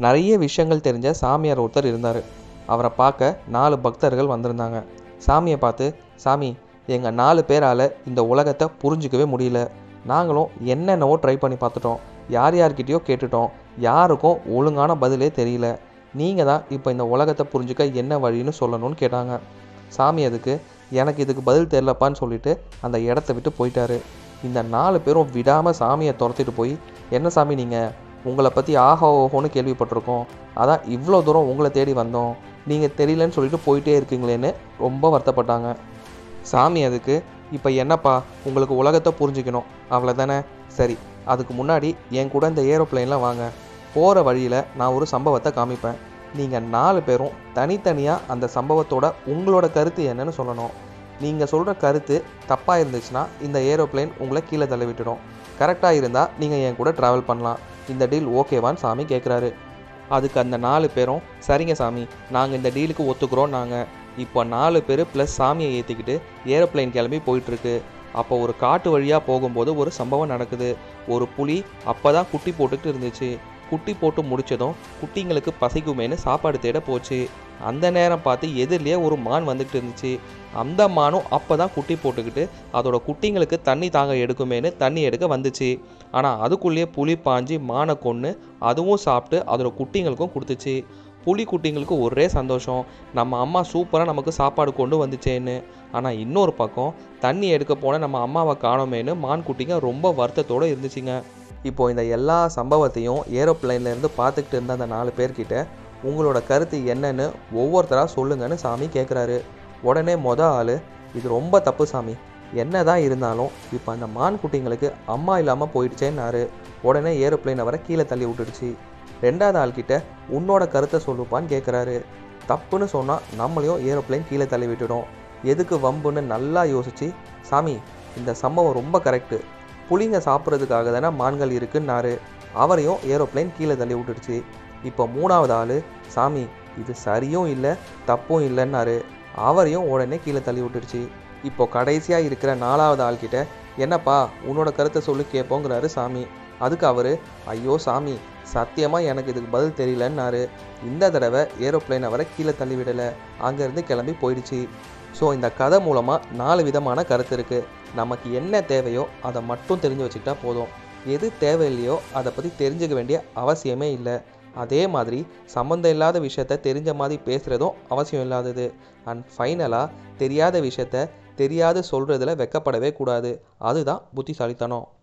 நிறைய விஷயங்கள் தெரிஞ்ச சாமியார் ஒருத்தர் இருந்தார் அவரை பார்க்க நாலு பக்தர்கள் வந்திருந்தாங்க சாமியை பார்த்து சாமி எங்கள் நாலு பேரால் இந்த உலகத்தை புரிஞ்சிக்கவே முடியல நாங்களும் என்னென்னவோ ட்ரை பண்ணி பார்த்துட்டோம் யார் யார்கிட்டயோ கேட்டுட்டோம் யாருக்கும் ஒழுங்கான பதிலே தெரியல நீங்கள் தான் இப்போ இந்த உலகத்தை புரிஞ்சுக்க என்ன வழின்னு சொல்லணும்னு கேட்டாங்க சாமி அதுக்கு எனக்கு இதுக்கு பதில் தெரிலப்பான்னு சொல்லிட்டு அந்த இடத்த விட்டு போயிட்டாரு இந்த நாலு பேரும் விடாமல் சாமியை துரத்திட்டு போய் என்ன சாமி நீங்கள் உங்களை பற்றி ஆஹா ஓஹோன்னு கேள்விப்பட்டிருக்கோம் அதான் இவ்வளோ தூரம் உங்களை தேடி வந்தோம் நீங்கள் தெரியலன்னு சொல்லிட்டு போயிட்டே இருக்கீங்களேன்னு ரொம்ப வருத்தப்பட்டாங்க சாமி அதுக்கு இப்போ என்னப்பா உங்களுக்கு உலகத்தை புரிஞ்சுக்கணும் அவ்வளோதானே சரி அதுக்கு முன்னாடி என் கூட இந்த ஏரோப்ளேனில் வாங்க போகிற வழியில் நான் ஒரு சம்பவத்தை காமிப்பேன் நீங்கள் நாலு பேரும் தனித்தனியாக அந்த சம்பவத்தோட உங்களோட கருத்து என்னன்னு சொல்லணும் நீங்கள் சொல்கிற கருத்து தப்பாக இருந்துச்சுன்னா இந்த ஏரோப்ளேன் உங்களை கீழே தள்ளி விட்டுடும் கரெக்டாக இருந்தால் நீங்கள் என் கூட ட்ராவல் பண்ணலாம் இந்த டீல் ஓகேவான்னு சாமி கேட்குறாரு அதுக்கு அந்த நாலு பேரும் சரிங்க சாமி நாங்கள் இந்த டீலுக்கு ஒத்துக்கிறோம் நாங்கள் இப்போ நாலு பேர் ப்ளஸ் சாமியை ஏற்றிக்கிட்டு ஏரோப்ளேன் கிளம்பி போயிட்டுருக்கு அப்போ ஒரு காட்டு வழியாக போகும்போது ஒரு சம்பவம் நடக்குது ஒரு புலி அப்போ தான் குட்டி போட்டுக்கிட்டு இருந்துச்சு குட்டி போட்டு முடிச்சதும் குட்டிங்களுக்கு பசிக்குமேன்னு சாப்பாடு தேட போச்சு அந்த நேரம் பார்த்து எதிரிலேயே ஒரு மான் வந்துக்கிட்டு இருந்துச்சு அந்த மானும் அப்போ தான் குட்டி போட்டுக்கிட்டு அதோட குட்டிங்களுக்கு தண்ணி தாங்க எடுக்குமேன்னு தண்ணி எடுக்க வந்துச்சு ஆனால் அதுக்குள்ளேயே புலி பாஞ்சு மானை கொன்று அதுவும் சாப்பிட்டு அதோட குட்டிங்களுக்கும் கொடுத்துச்சு புலி குட்டிங்களுக்கு ஒரே சந்தோஷம் நம்ம அம்மா சூப்பராக நமக்கு சாப்பாடு கொண்டு வந்துச்சேன்னு ஆனால் இன்னொரு பக்கம் தண்ணி எடுக்க போன நம்ம அம்மாவை காணோமேன்னு மான் குட்டிங்க ரொம்ப வருத்தத்தோடு இருந்துச்சுங்க இப்போ இந்த எல்லா சம்பவத்தையும் ஏரோப்ளைன்ல இருந்து பார்த்துக்கிட்டு இருந்த அந்த நாலு பேர்கிட்ட உங்களோட கருத்து என்னன்னு ஒவ்வொருத்தராக சொல்லுங்கன்னு சாமி கேட்குறாரு உடனே மொத ஆள் இது ரொம்ப தப்பு சாமி என்னதான் இருந்தாலும் இப்போ அந்த மான் குட்டிங்களுக்கு அம்மா இல்லாமல் போயிடுச்சேன்னாரு உடனே ஏரோப்ளைன் அவரை கீழே தள்ளி விட்டுடுச்சு ரெண்டாவது ஆள்கிட்ட உன்னோட கருத்தை சொல்லுப்பான்னு கேட்குறாரு தப்புன்னு சொன்னால் நம்மளையும் ஏரோப்ளைன் கீழே தள்ளி விட்டுடும் எதுக்கு வம்புன்னு நல்லா யோசிச்சு சாமி இந்த சம்பவம் ரொம்ப கரெக்டு புளிங்க சாப்பிட்றதுக்காக தானே மான்கள் இருக்குன்னாரு அவரையும் ஏரோப்ளைன் கீழே தள்ளி விட்டுடுச்சு இப்போ மூணாவது ஆள் சாமி இது சரியும் இல்லை தப்பும் இல்லைன்னாரு அவரையும் உடனே கீழே தள்ளி விட்டுடுச்சு இப்போ கடைசியாக இருக்கிற நாலாவது ஆள்கிட்ட என்னப்பா உன்னோட கருத்தை சொல்லி கேட்போங்கிறாரு சாமி அதுக்கு அவர் ஐயோ சாமி சத்தியமாக எனக்கு இதுக்கு பதில் தெரியலன்னாரு இந்த தடவை ஏரோப்ளைன் அவரை கீழே தள்ளி விடலை அங்கேருந்து கிளம்பி போயிடுச்சு ஸோ இந்த கதை மூலமாக நாலு விதமான கருத்து இருக்குது நமக்கு என்ன தேவையோ அதை மட்டும் தெரிஞ்சு வச்சுக்கிட்டா போதும் எது தேவையில்லையோ அதை பற்றி தெரிஞ்சுக்க வேண்டிய அவசியமே இல்லை அதே மாதிரி சம்மந்தம் இல்லாத விஷயத்த தெரிஞ்ச மாதிரி பேசுகிறதும் அவசியம் இல்லாதது அண்ட் ஃபைனலாக தெரியாத விஷயத்த தெரியாது சொல்கிறதுல வெக்கப்படவே கூடாது அதுதான் புத்திசாலித்தனம்